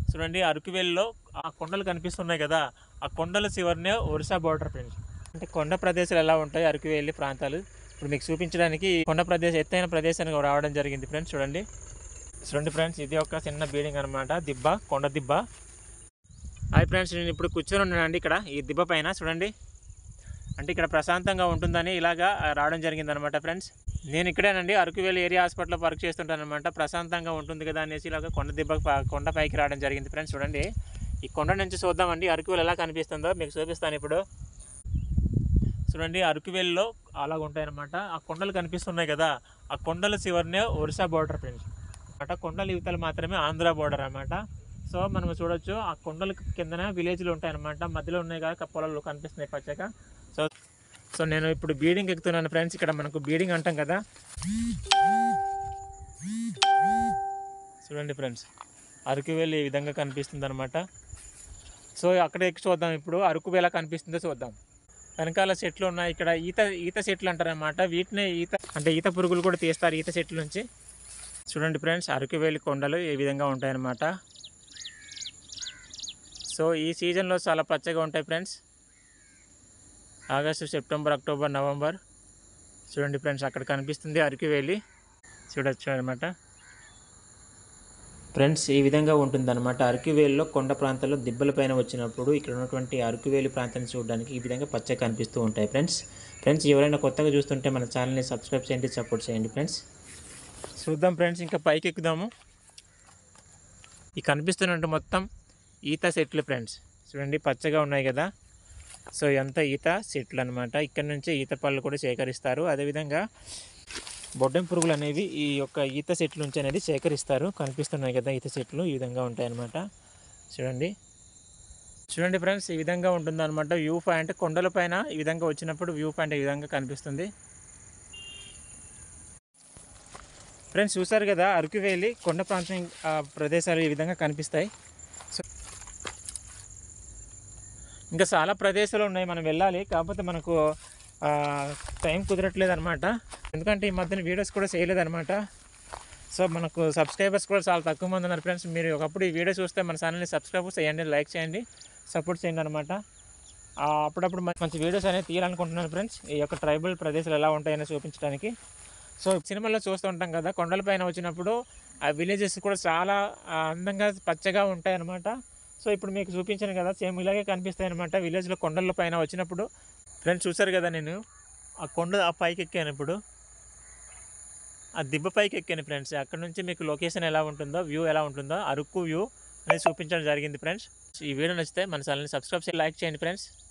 చూడండి అరకువేలిలో ఆ కొండలు కనిపిస్తున్నాయి కదా ఆ కొండల చివరినే ఒరిస్సా బోర్డర్ ఫ్రెండ్స్ అంటే కొండ ప్రదేశాలు ఎలా ఉంటాయి అరకువేలి ప్రాంతాలు ఇప్పుడు మీకు చూపించడానికి ఈ కొండ ప్రదేశం ఎత్తైన ప్రదేశానికి రావడం జరిగింది ఫ్రెండ్స్ చూడండి చూడండి ఫ్రెండ్స్ ఇది ఒక చిన్న బిల్డింగ్ అనమాట దిబ్బ కొండ దిబ్బ హాయ్ ఫ్రెండ్స్ నేను ఇప్పుడు కూర్చొని ఉన్నానండి ఇక్కడ ఈ దిబ్బ పైన చూడండి అంటే ఇక్కడ ప్రశాంతంగా ఉంటుందని ఇలాగా ఆ, రావడం జరిగింది అనమాట ఫ్రెండ్స్ నేను ఇక్కడేనండి అరకువేలి ఏరియా హాస్పిటల్లో వర్క్ చేస్తుంటాను అనమాట ప్రశాంతంగా ఉంటుంది కదా అనేసి ఇలాగ కొండ దిబ్బ ప- కొండ పైకి రావడం జరిగింది ఫ్రెండ్స్ చూడండి ఈ కొండ నుంచి చూద్దామండి అరకువేలి ఎలా కనిపిస్తుందో మీకు చూపిస్తాను ఇప్పుడు చూడండి అరకువేలిలో అలాగ ఉంటాయన్నమాట ఆ కొండలు కనిపిస్తున్నాయి కదా ఆ కొండల చివరినే ఒరిస్సా బోర్డర్ ఫ్రెండ్స్ అన్నమాట కొండల యువతలు మాత్రమే ఆంధ్ర బోర్డర్ అన్నమాట సో మనం చూడొచ్చు ఆ కొండల కిందన విలేజ్లు ఉంటాయి అన్నమాట మధ్యలో ఉన్నాయి కదా పొలాలు కనిపిస్తున్నాయి పచ్చగా సో సో నేను ఇప్పుడు బీడింగ్ ఎక్కుతున్నాను ఫ్రెండ్స్ ఇక్కడ మనకు బీడింగ్ అంటాం కదా చూడండి ఫ్రెండ్స్ అరకు వేలు ఈ విధంగా కనిపిస్తుంది అనమాట సో అక్కడ ఎక్కి చూద్దాం ఇప్పుడు అరకు ఎలా కనిపిస్తుందో చూద్దాం వెనకాల చెట్లు ఉన్నాయి ఇక్కడ ఈత ఈత చెట్లు అంటారు అనమాట వీటినే ఈత అంటే ఈత పురుగులు కూడా తీస్తారు ఈత చెట్ల నుంచి చూడండి ఫ్రెండ్స్ అరకువేలి కొండలు ఏ విధంగా ఉంటాయన్నమాట సో ఈ సీజన్లో చాలా పచ్చగా ఉంటాయి friends August September October November చూడండి ఫ్రెండ్స్ అక్కడ కనిపిస్తుంది అరకువేలి చూడొచ్చు అనమాట ఫ్రెండ్స్ ఈ విధంగా ఉంటుందన్నమాట అరకువేలిలో కొండ ప్రాంతాల్లో దిబ్బల పైన వచ్చినప్పుడు ఇక్కడ ఉన్నటువంటి అరకువేలి ప్రాంతాన్ని చూడడానికి ఈ విధంగా పచ్చగా కనిపిస్తూ ఉంటాయి ఫ్రెండ్స్ ఫ్రెండ్స్ ఎవరైనా కొత్తగా చూస్తుంటే మన ఛానల్ని సబ్స్క్రైబ్ చేయండి సపోర్ట్ చేయండి ఫ్రెండ్స్ చూద్దాం ఫ్రెండ్స్ ఇంకా పైకి ఎక్కుదాము ఈ కనిపిస్తున్నట్టు మొత్తం ఈత సెట్లు ఫ్రెండ్స్ చూడండి పచ్చగా ఉన్నాయి కదా సో ఎంత ఈత చెట్లు అనమాట ఇక్కడ నుంచే ఈత పళ్ళు కూడా సేకరిస్తారు అదేవిధంగా బొడ్డెం పురుగులు అనేవి ఈ యొక్క ఈత చెట్ల నుంచి అనేది సేకరిస్తారు కనిపిస్తున్నాయి కదా ఈత చెట్లు ఈ విధంగా ఉంటాయన్నమాట చూడండి చూడండి ఫ్రెండ్స్ ఈ విధంగా ఉంటుంది అనమాట వ్యూ పాయింట్ కొండల పైన ఈ విధంగా వచ్చినప్పుడు వ్యూ పాయింట్ ఈ విధంగా కనిపిస్తుంది ఫ్రెండ్స్ చూసారు కదా అరకువేలి కొండ ప్రాంతం ఆ, ప్రదేశాలు ఈ విధంగా కనిపిస్తాయి సో ఇంకా చాలా ప్రదేశాలు ఉన్నాయి మనం వెళ్ళాలి కాకపోతే మనకు ఆ, టైం కుదరట్లేదు అనమాట ఎందుకంటే ఈ మధ్యన వీడియోస్ కూడా చేయలేదు అనమాట సో మనకు సబ్స్క్రైబర్స్ కూడా చాలా తక్కువ మంది ఉన్నారు ఫ్రెండ్స్ మీరు ఒకప్పుడు ఈ వీడియో చూస్తే మన ఛానల్ని సబ్స్క్రైబ్ చేయండి లైక్ చేయండి సపోర్ట్ చేయండి అనమాట అప్పుడప్పుడు మంచి మంచి వీడియోస్ అనేది తీయాలనుకుంటున్నాను ఫ్రెండ్స్ ఈ యొక్క ట్రైబల్ ప్రదేశాలు ఎలా ఉంటాయని చూపించడానికి సో సినిమాల్లో చూస్తూ ఉంటాం కదా కొండలపైన వచ్చినప్పుడు ఆ విలేజెస్ కూడా చాలా ఆ, అందంగా పచ్చగా ఉంటాయి అన్నమాట సో ఇప్పుడు మీకు చూపించాను కదా సేమ్ ఇలాగే కనిపిస్తాయి అనమాట విలేజ్లో కొండల పైన వచ్చినప్పుడు ఫ్రెండ్స్ చూసారు కదా నేను ఆ కొండ ఆ పైకి ఎక్కాను ఇప్పుడు ఆ దిబ్బ పైకి ఎక్కాను ఫ్రెండ్స్ అక్కడ నుంచి మీకు లొకేషన్ ఎలా ఉంటుందో వ్యూ ఎలా ఉంటుందో అరకు వ్యూ అనేది చూపించడం జరిగింది ఫ్రెండ్స్ ఈ వీడియో నచ్చితే మన ఛానల్ని సబ్స్క్రైబ్ చేసి లైక్ చేయండి ఫ్రెండ్స్